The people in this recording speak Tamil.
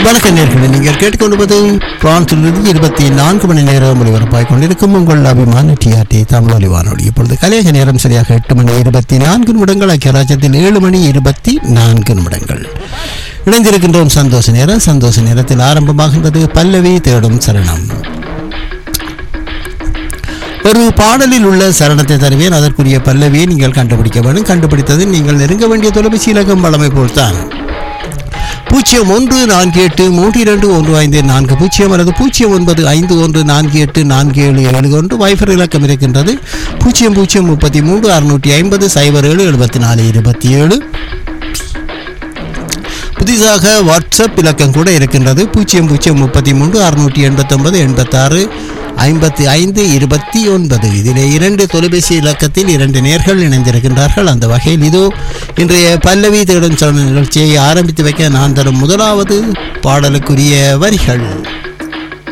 வணக்கம் நேர்களை நீங்கள் கேட்டுக்கொண்டிருப்பது பிரான்சிலிருந்து இருபத்தி நான்கு மணி நேரம் ஒளிபரப்பாய் கொண்டிருக்கும் உங்கள் அபிமான டிஆர்டி தமிழ் வானொலி இப்பொழுது கலையக நேரம் சரியாக எட்டு மணி இருபத்தி நான்கு நிமிடங்கள் ஐக்கிய ராஜ்யத்தில் ஏழு மணி இருபத்தி நான்கு நிமிடங்கள் இணைந்திருக்கின்றோம் சந்தோஷ நேரம் சந்தோஷ நேரத்தில் ஆரம்பமாகின்றது பல்லவி தேடும் சரணம் ஒரு பாடலில் உள்ள சரணத்தை தருவேன் அதற்குரிய பல்லவியை நீங்கள் கண்டுபிடிக்க வேண்டும் கண்டுபிடித்தது நீங்கள் நெருங்க வேண்டிய தொலைபேசி இலக்கம் வளமை போல்தான் பூஜ்ஜியம் ஒன்று நான்கு எட்டு மூன்று இரண்டு ஒன்று ஐந்து நான்கு பூஜ்ஜியம் அல்லது பூஜ்ஜியம் ஒன்பது ஐந்து ஒன்று நான்கு எட்டு நான்கு ஏழு ஏழு ஒன்று வைஃபர் இலக்கம் இருக்கின்றது பூஜ்ஜியம் பூஜ்ஜியம் முப்பத்தி மூன்று அறுநூற்றி ஐம்பது சைபர் ஏழு எழுபத்தி நாலு இருபத்தி ஏழு புதிதாக வாட்ஸ்அப் இலக்கம் கூட இருக்கின்றது பூஜ்ஜியம் பூஜ்ஜியம் முப்பத்தி மூன்று அறுநூற்றி எண்பத்தொன்பது எண்பத்தாறு ஐம்பத்தி ஐந்து இருபத்தி ஒன்பது இதிலே இரண்டு தொலைபேசி இலக்கத்தில் இரண்டு நேர்கள் இணைந்திருக்கின்றார்கள் அந்த வகையில் இதோ இன்றைய பல்லவி தேடும் சரண நிகழ்ச்சியை ஆரம்பித்து வைக்க நான் தரும் முதலாவது பாடலுக்குரிய வரிகள்